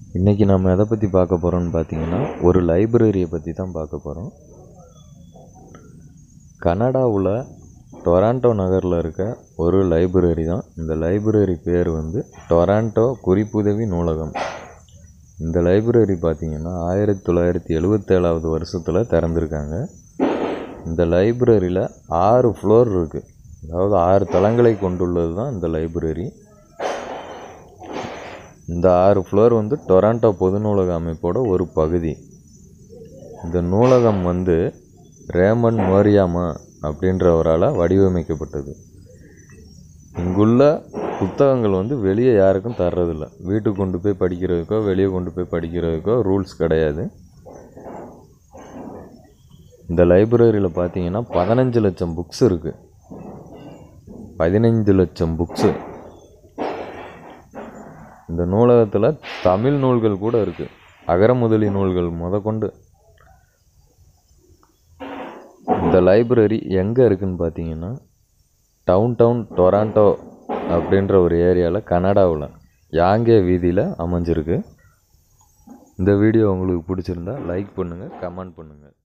இன்றைக்கி நம்ம எதை பற்றி பார்க்க போகிறோம்னு பார்த்தீங்கன்னா ஒரு லைப்ரரியை பற்றி தான் பார்க்க போகிறோம் கனடாவில் டொராண்டோ நகரில் இருக்க ஒரு லைப்ரரி தான் இந்த லைப்ரரி பேர் வந்து டொராண்டோ குறிப்புதவி நூலகம் இந்த லைப்ரரி பார்த்தீங்கன்னா ஆயிரத்தி தொள்ளாயிரத்தி எழுவத்தேழாவது வருஷத்தில் திறந்துருக்காங்க இந்த லைப்ரரியில் ஆறு ஃப்ளோர் இருக்குது அதாவது ஆறு தளங்களை கொண்டுள்ளது தான் இந்த லைப்ரரி இந்த ஆறு ஃப்ளோர் வந்து டொராண்டோ பொது நூலக அமைப்போட ஒரு பகுதி இந்த நூலகம் வந்து ரேமன் மோரியாமா அப்படின்றவரால் வடிவமைக்கப்பட்டது இங்குள்ள புத்தகங்கள் வந்து வெளியே யாருக்கும் தர்றதில்ல வீட்டுக்கு கொண்டு போய் படிக்கிறதுக்கோ வெளியே கொண்டு போய் படிக்கிறதுக்கோ ரூல்ஸ் கிடையாது இந்த லைப்ரரியில் பார்த்தீங்கன்னா பதினஞ்சு லட்சம் புக்ஸ் இருக்குது பதினைஞ்சு லட்சம் புக்ஸு இந்த நூலகத்தில் தமிழ் நூல்கள் கூட இருக்குது அகரமுதலி நூல்கள் முதற்கொண்டு இந்த லைப்ரரி எங்கே இருக்குதுன்னு பார்த்தீங்கன்னா டவுன் டவுன் டொராண்டோ அப்படின்ற ஒரு ஏரியாவில் கனடாவில் யாங்கே வீதியில் அமைஞ்சிருக்கு இந்த வீடியோ உங்களுக்கு பிடிச்சிருந்தா லைக் பண்ணுங்கள் கமெண்ட் பண்ணுங்கள்